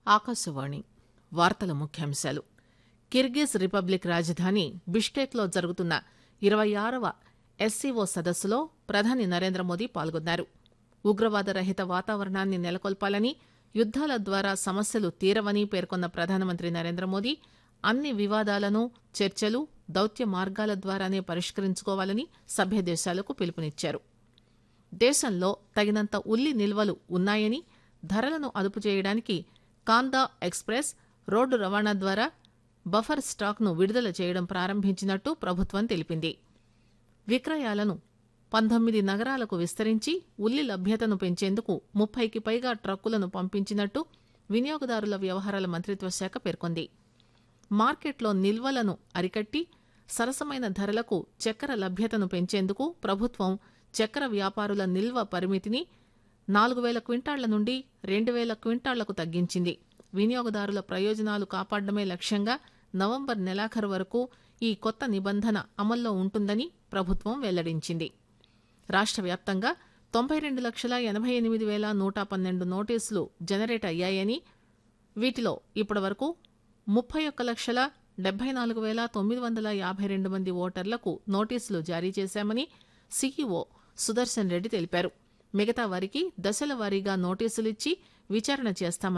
ఆకాశవాణి వార్తల ముఖ్యాంశాలు Kyrgyz republic రాజధాని బిష్కేక్లో జరుగుతున్న ఇరవై ఆరవ ఎస్సీఓ సదస్సులో ప్రధాని నరేంద్ర మోదీ పాల్గొన్నారు ఉగ్రవాద రహిత వాతావరణాన్ని నెలకొల్పాలని యుద్దాల ద్వారా సమస్యలు తీరవని పేర్కొన్న ప్రధానమంత్రి నరేంద్ర మోదీ అన్ని వివాదాలను చర్చలు దౌత్య మార్గాల ద్వారానే పరిష్కరించుకోవాలని సభ్య దేశాలకు పిలుపునిచ్చారు దేశంలో తగినంత ఉల్లి నిల్వలు ఉన్నాయని ధరలను అదుపు చేయడానికి కాందా ఎక్స్ప్రెస్ రోడ్డు రవాణా ద్వారా బఫర్ స్టాక్ను విడుదల చేయడం ప్రారంభించినట్టు ప్రభుత్వం తెలిపింది విక్రయాలను పంతొమ్మిది నగరాలకు విస్తరించి ఉల్లి లభ్యతను పెంచేందుకు ముప్పైకి పైగా ట్రక్కులను పంపించినట్టు వినియోగదారుల వ్యవహారాల మంత్రిత్వ శాఖ పేర్కొంది మార్కెట్లో నిల్వలను అరికట్టి సరసమైన ధరలకు చక్కెర లభ్యతను పెంచేందుకు ప్రభుత్వం చక్కెర వ్యాపారుల నిల్వ పరిమితిని నాలుగు వేల క్వింటాళ్ల నుండి రెండు వేల క్వింటాళ్లకు తగ్గించింది వినియోగదారుల ప్రయోజనాలు కాపాడమే లక్ష్యంగా నవంబర్ నెలాఖరు వరకు ఈ కొత్త నిబంధన అమల్లో ఉంటుందని ప్రభుత్వం వెల్లడించింది రాష్ట్ర వ్యాప్తంగా తొంభై రెండు లక్షల ఎనభై ఎనిమిది వేల నూట పన్నెండు నోటీసులు జనరేట్ అయ్యాయని వీటిలో ఇప్పటివరకు ముప్పై ఒక్క లక్షల డెబ్బై నాలుగు వేల తొమ్మిది వందల యాభై రెండు మంది ఓటర్లకు నోటీసులు జారీ చేశామని సీఈఓ సుదర్శన్ రెడ్డి తెలిపారు మిగతా వారికి దశల వారీగా నోటీసులిచ్చి విచారణ చేస్తామని